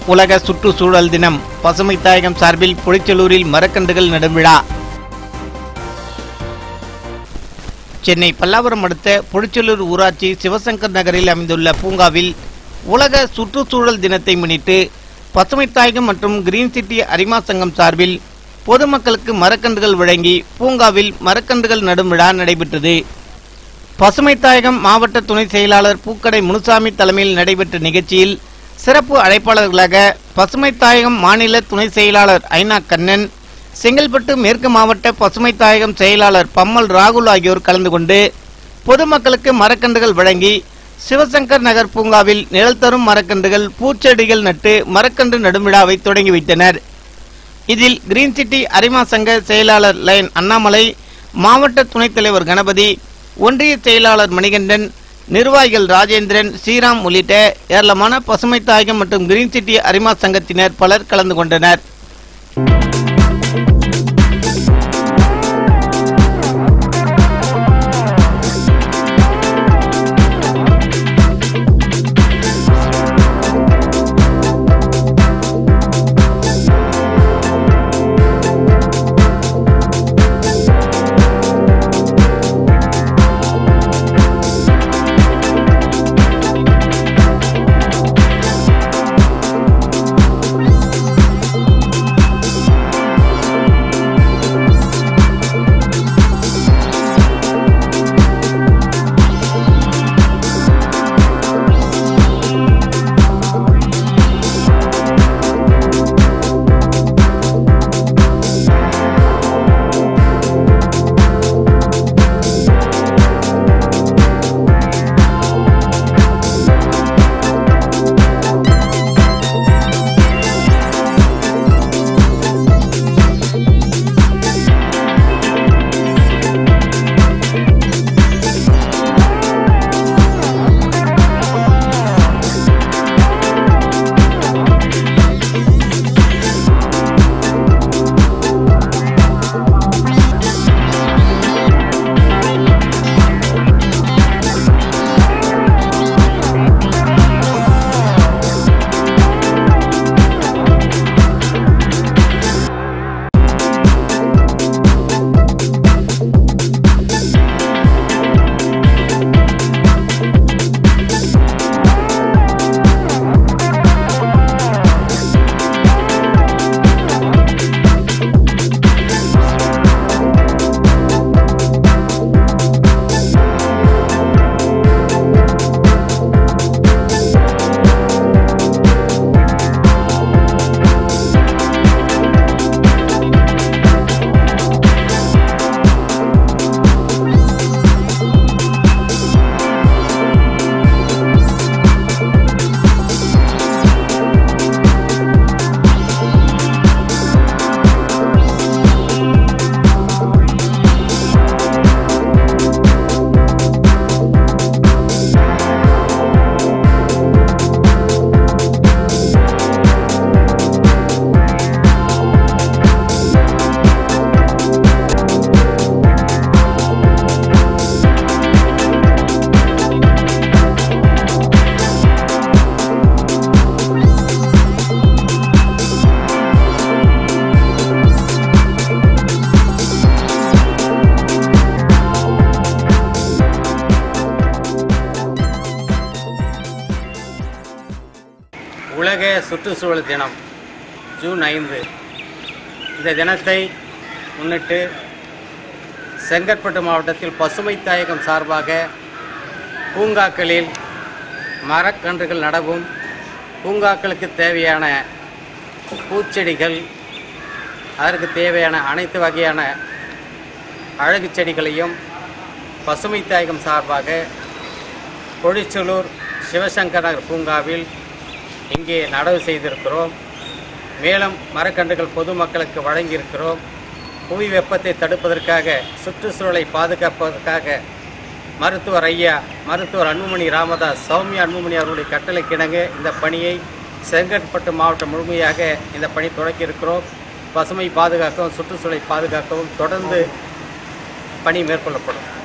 உலக சுற்றுச்சூழல் தினம் பசுமை தாயகம் சார்பில் புளிச்சலூரில் மரக்கன்றுகள் நடும் விழா சென்னை பல்லாவரம் அடுத்த புளிச்சலூர் ஊராட்சி சிவசங்கர் நகரில் அமைந்துள்ள பூங்காவில் உலக சுற்றுச்சூழல் தினத்தை முன்னிட்டு பசுமை தாயகம் மற்றும் கிரீன் சிட்டி அரிமா சங்கம் சார்பில் பொதுமக்களுக்கு மரக்கன்றுகள் வழங்கி பூங்காவில் மரக்கன்றுகள் நடும் விழா நடைபெற்றது பசுமை தாயகம் மாவட்ட துணை செயலாளர் பூக்கடை முனுசாமி தலைமையில் நடைபெற்ற நிகழ்ச்சியில் சிறப்பு அழைப்பாளர்களாக பசுமை தாயகம் மாநில துணை செயலாளர் ஐநா கண்ணன் செங்கல்பட்டு மேற்கு மாவட்ட பசுமை தாயகம் செயலாளர் பம்மல் ராகுல் ஆகியோர் கலந்து கொண்டு பொதுமக்களுக்கு மரக்கன்றுகள் வழங்கி சிவசங்கர் நகர் பூங்காவில் நிழல் தரும் மரக்கன்றுகள் பூச்செடிகள் நட்டு மரக்கன்று நடும் விழாவை தொடங்கி வைத்தனர் இதில் கிரீன் சிட்டி அரிமா சங்க செயலாளர் லைன் அண்ணாமலை மாவட்ட துணைத் தலைவர் கணபதி ஒன்றிய செயலாளர் மணிகண்டன் நிர்வாகிகள் ராஜேந்திரன் ஸ்ரீராம் உள்ளிட்ட ஏராளமான பசுமை தாயகம் மற்றும் கிரீன் சிட்டி அரிமா சங்கத்தினர் பலர் கலந்து கொண்டனர் உலக சுற்றுச்சூழல் தினம் ஜூன் ஐந்து இந்த தினத்தை முன்னிட்டு செங்கற்பட்டு மாவட்டத்தில் பசுமை தாயகம் சார்பாக பூங்காக்களில் மரக்கன்றுகள் நடவும் பூங்காக்களுக்கு தேவையான பூச்செடிகள் அதற்கு தேவையான அனைத்து வகையான அழகு செடிகளையும் பசுமை தாயகம் சார்பாக பொழிச்சலூர் சிவசங்கர் நகர் பூங்காவில் இங்கே நடவு செய்திருக்கிறோம் மேலும் மரக்கன்றுகள் பொதுமக்களுக்கு வழங்கியிருக்கிறோம் புவி வெப்பத்தை தடுப்பதற்காக சுற்றுச்சூழலை பாதுகாப்பதற்காக மருத்துவர் ஐயா மருத்துவர் அன்புமணி ராமதாஸ் சௌமியா அன்புமணி அவர்களுடைய கட்டளைக்கிணங்க இந்த பணியை செங்கற்பட்டு மாவட்டம் முழுமையாக இந்த பணி தொடக்கி இருக்கிறோம் பசுமை பாதுகாக்கவும் சுற்றுச்சூழலை பாதுகாக்கவும் தொடர்ந்து பணி மேற்கொள்ளப்படும்